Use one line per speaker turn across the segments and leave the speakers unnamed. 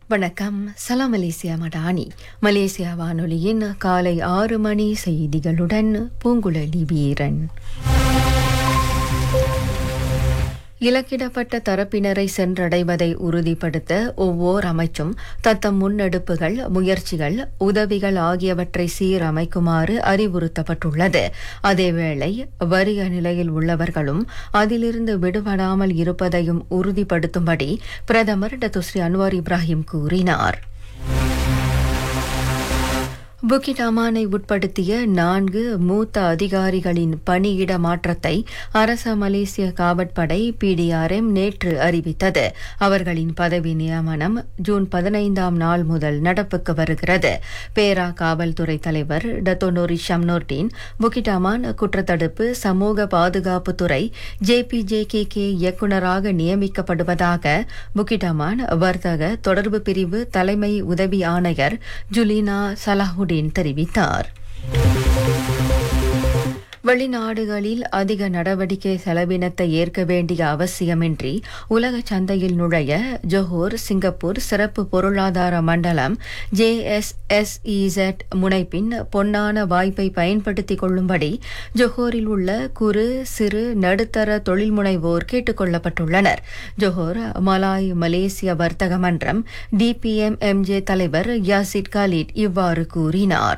வணக்கம் சலாம் Malaysia Madani Malaysia வானொலியின் காலை ஆறு மணி செய்திகளுடன் பூங்குழலி வீரன் இலக்கிடப்பட்ட தரப்பினரை சென்றடைவதை உறுதிப்படுத்த ஒவ்வொரு அமைச்சும் தத்தம் முன்னெடுப்புகள் முயற்சிகள் உதவிகள் ஆகியவற்றை சீரமைக்குமாறு அறிவுறுத்தப்பட்டுள்ளது அதேவேளை வறிய நிலையில் உள்ளவர்களும் அதிலிருந்து விடுபடாமல் இருப்பதையும் உறுதிப்படுத்தும்படி பிரதமர் டத்துஸ்ரீ அன்வார் இப்ராஹிம் கூறினார் புக்கிட் அமானை உட்படுத்திய நான்கு மூத்த அதிகாரிகளின் பணியிட மாற்றத்தை அரச மலேசிய காவற்படை பிடிஆர்எம் நேற்று அறிவித்தது அவர்களின் பதவி நியமனம் ஜூன் பதினைந்தாம் நாள் முதல் நடப்புக்கு வருகிறது பேரா காவல்துறை தலைவர் டத்தோனோரி ஷம்னோர்டின் புக்கிட் அமான் குற்றத்தடுப்பு சமூக பாதுகாப்புத்துறை ஜேபிஜேகேகே இயக்குநராக நியமிக்கப்படுவதாக புக்கிட் அமான் வர்த்தக தொடர்பு பிரிவு தலைமை உதவி ஆணையர் ஜுலினா சலாஹுடின் நூரின் தெரிவித்தார் வெளிநாடுகளில் அதிக நடவடிக்கை செலவினத்தை ஏற்க வேண்டிய அவசியமின்றி உலக சந்தையில் நுழைய ஜொஹோர் சிங்கப்பூர் சிறப்பு பொருளாதார மண்டலம் ஜேஎஸ்எஸ்இசெட் முனைப்பின் பொன்னான வாய்ப்பை பயன்படுத்திக் கொள்ளும்படி ஜொஹோரில் உள்ள குறு சிறு நடுத்தர தொழில் முனைவோர் கேட்டுக் கொள்ளப்பட்டுள்ளனர் ஜொஹோர் மலாய் மலேசிய வர்த்தக மன்றம் டிபிஎம் எம்ஜே தலைவர் யாசிட் காலிட் இவ்வாறு கூறினார்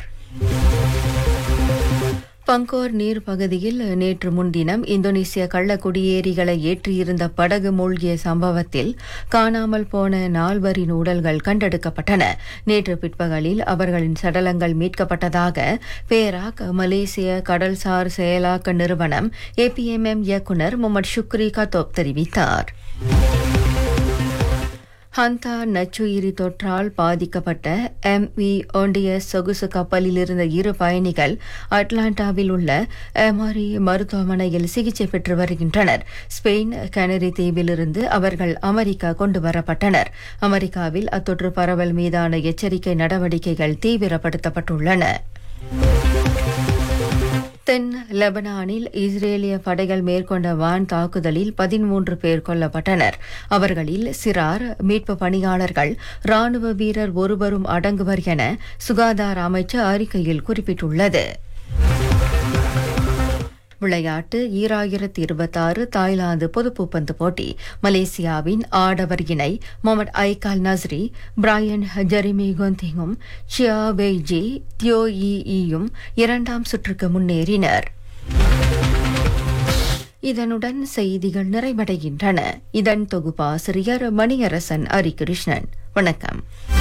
பங்கோர் நீர் பகுதியில் நேற்று முன்தினம் இந்தோனேசிய கள்ள குடியேறிகளை ஏற்றியிருந்த படகு மூழ்கிய சம்பவத்தில் காணாமல் போன நால்வரின் உடல்கள் கண்டெடுக்கப்பட்டன நேற்று பிற்பகலில் அவர்களின் சடலங்கள் மீட்கப்பட்டதாக பேராக் மலேசிய கடல்சார் செயலாக்க நிறுவனம் ஏபிஎம்எம் இயக்குநர் முகமது ஷுக்ரி கத்தோப் தெரிவித்தார் ஹந்தா நச்சுயிரி தொற்றால் பாதிக்கப்பட்ட எம் வி ஒண்டியஸ் சொகுசு கப்பலில் இருந்த இரு பயணிகள் அட்லாண்டாவில் உள்ள எமாரி மருத்துவமனையில் சிகிச்சை பெற்று வருகின்றனர் ஸ்பெயின் கனரி தீவிலிருந்து அவர்கள் அமெரிக்கா கொண்டு வரப்பட்டனர் அமெரிக்காவில் அத்தொற்று பரவல் மீதான எச்சரிக்கை நடவடிக்கைகள் தீவிரப்படுத்தப்பட்டுள்ளன தென் லெபனானில் இஸ்ரேலிய படைகள் மேற்கொண்ட வான் தாக்குதலில் பதிமூன்று பேர் கொல்லப்பட்டனர் அவர்களில் சிறார் மீட்பு பணியாளர்கள் ராணுவ வீரர் ஒருவரும் அடங்குவர் என சுகாதார அமைச்சு அறிக்கையில் குறிப்பிட்டுள்ளது விளையாட்டு ஈராயிரத்தி இருபத்தாறு தாய்லாந்து பொதுப்பூப்பந்து போட்டி மலேசியாவின் ஆடவர் இணை Muhammad Haikal Nazri Bryan Jeremy கொந்திங்கும் சியா வெய்ஜி தியோ ஈயும் இரண்டாம் சுற்றுக்கு முன்னேறினர் இதனுடன் செய்திகள் நிறைவடைகின்றன இதன் தொகுப்பாசிரியர் மணியரசன் ஹரிகிருஷ்ணன் வணக்கம்